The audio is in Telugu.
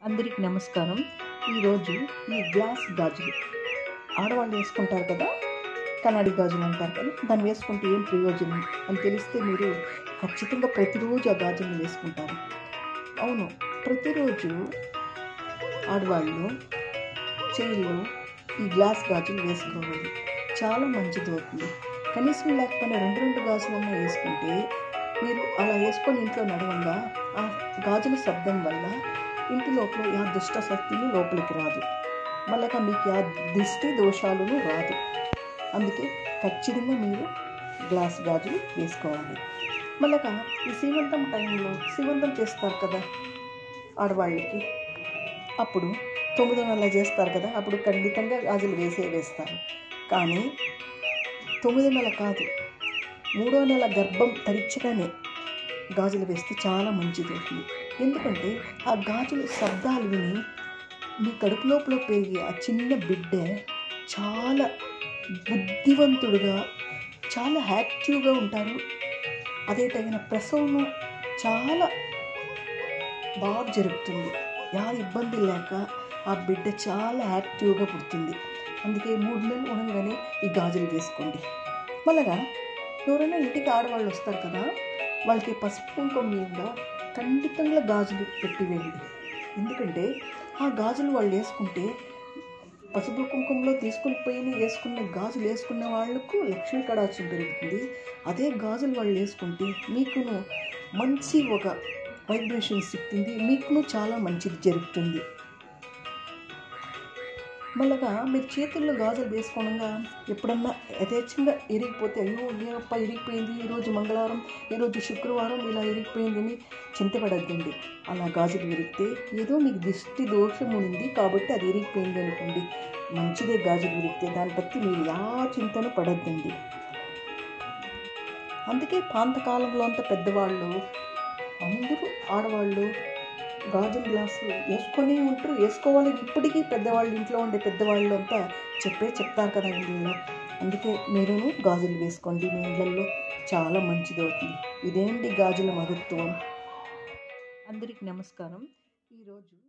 అందరికీ నమస్కారం ఈరోజు ఈ గ్లాస్ గాజులు ఆడవాళ్ళు వేసుకుంటారు కదా కన్నడి గాజులు అంటారు కదా దాన్ని వేసుకుంటే ఏం ప్రయోజనం అని తెలిస్తే మీరు ఖచ్చితంగా ప్రతిరోజు ఆ గాజులను వేసుకుంటారు అవును ప్రతిరోజు ఆడవాళ్ళు చేయిలో ఈ గ్లాస్ గాజులు వేసుకోవాలి చాలా మంచిది అవుతుంది కనీసం లేకపోయినా రెండు రెండు గాజులన్నా వేసుకుంటే మీరు అలా వేసుకొని ఇంట్లో నడవంగా ఆ గాజుల శబ్దం వల్ల ఇంటి లోపల యా దుష్ట శక్తులు లోపలికి రాదు మళ్ళీ మీకు యా దిష్టి దోషాలను రాదు అందుకే ఖచ్చితంగా మీరు గ్లాస్ గాజులు వేసుకోవాలి మళ్ళీ ఈ శ్రీమంతం టైంలో శ్రీమంతం చేస్తారు కదా ఆడవాళ్ళకి అప్పుడు తొమ్మిదో నెల చేస్తారు కదా అప్పుడు ఖండితంగా గాజులు వేసే వేస్తారు కానీ తొమ్మిదో నెల కాదు మూడో నెల గర్భం తరిచగానే గాజులు వేస్తే చాలా మంచిది అవుతుంది ఎందుకంటే ఆ గాజుల శబ్దాలు విని మీ కడుపు లోపల పెరిగే ఆ చిన్న బిడ్డ చాలా బుద్ధివంతుడుగా చాలా యాక్టివ్గా ఉంటారు అదే తగిన ప్రసవం చాలా బాగా జరుగుతుంది యా ఇబ్బంది లేక ఆ బిడ్డ చాలా యాక్టివ్గా పుడుతుంది అందుకే మూడు నెలలు ఉండగానే ఈ గాజులు వేసుకోండి మళ్ళగా ఎవరైనా ఇంటికి ఆడవాళ్ళు వస్తారు కదా వాళ్ళకి పసుపు కుంకుమ మీద ఖండితంగా గాజులు పెట్టి వేయండి ఎందుకంటే ఆ గాజులు వాళ్ళు వేసుకుంటే పసుపు కుంకుమలో తీసుకుని పోయి వేసుకున్న గాజులు వేసుకున్న వాళ్ళకు లక్ష్మీ కడాక్షం పెరుగుతుంది అదే గాజులు వాళ్ళు వేసుకుంటే మీకును మంచి ఒక వైబ్రేషన్స్ ఇస్తుంది మీకును చాలా మంచిది జరుగుతుంది మళ్ళగా మీరు చేతుల్లో గాజులు వేసుకోవడంగా ఎప్పుడన్నా యథేచ్ఛంగా ఇరిగిపోతే అయ్యో ఏమప్ప ఇరిగిపోయింది ఈరోజు మంగళవారం ఈరోజు శుక్రవారం ఇలా ఇరిగిపోయిందని చింతపడద్దండి అలా గాజులు విరిగితే ఏదో మీకు దిష్టి దోషం ఉంది కాబట్టి అది ఇరిగిపోయింది అనుకోండి మంచిదే గాజులు విరిగితే దాన్ని బట్టి మీరు యా చింతను పడద్దండి అందుకే పాంతకాలంలో అంత పెద్దవాళ్ళు అందరూ ఆడవాళ్ళు గాజుల గ్లాసులు వేసుకొని ఉంటారు వేసుకోవాలి ఇప్పటికీ పెద్దవాళ్ళు ఇంట్లో ఉండే పెద్దవాళ్ళు అంతా చెప్పే చెప్తారు కదా ఇంట్లో అందుకే మీరును గాజులు వేసుకోండి మీ ఇళ్ళల్లో చాలా మంచిది అవుతుంది ఇదేంటి గాజుల మహత్వం అందరికీ నమస్కారం ఈరోజు